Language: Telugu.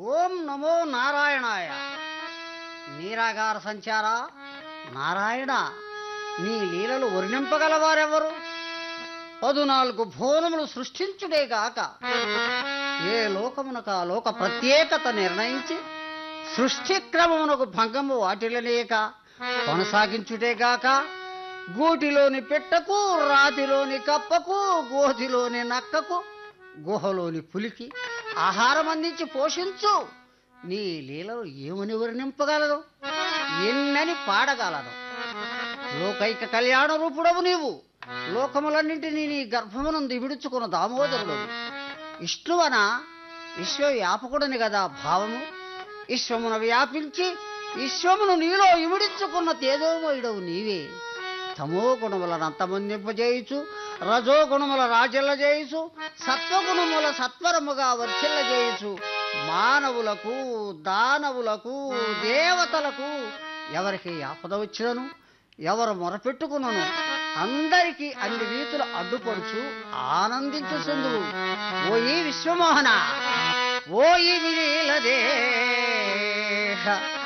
ఓం నమో నారాయణాయ నీరాగార సంచార నారాయణ నీ లీలలు వర్ణింపగలవారెవరు పదునాలుగు భువనములు సృష్టించుడేగాక ఏ లోకమునకు ఆ లోక ప్రత్యేకత నిర్ణయించి సృష్టి క్రమమునకు భంగము వాటిలనేక కొనసాగించుటేగాక గూటిలోని పెట్టకు రాతిలోని కప్పకు గోతిలోని నక్కకు గుహలోని పులికి ఆహారం అందించి పోషించు నీ లీలలు ఏమని వర్ణింపగలదు ఎన్నని పాడగలదు లోకైక కళ్యాణ రూపుడవు నీవు లోకములన్నింటినీ నీ గర్భమునందు విడుచుకున్న దామోదరుడు విష్ణువన విశ్వవ్యాపకుడని కదా భావము విశ్వమున వ్యాపించి విశ్వమును నీలో ఇమిడించుకున్న తేజోమయుడవు నీవే తమో గుణములను అంతమొందింపజేయుచు రజో గుణముల రాజల్ల చేయుచు సత్వగుణముల సత్వరముగా వర్ధిల్ల చేయుచు మానవులకు దానవులకు దేవతలకు ఎవరికి ఆపద వచ్చినను ఎవరు మొరపెట్టుకున్నను అందరికీ అన్ని రీతులు అడ్డుపడుచు ఆనందించు సందువు ఓ ఈ విశ్వమోహన ఓ ఈ విలీలదేహ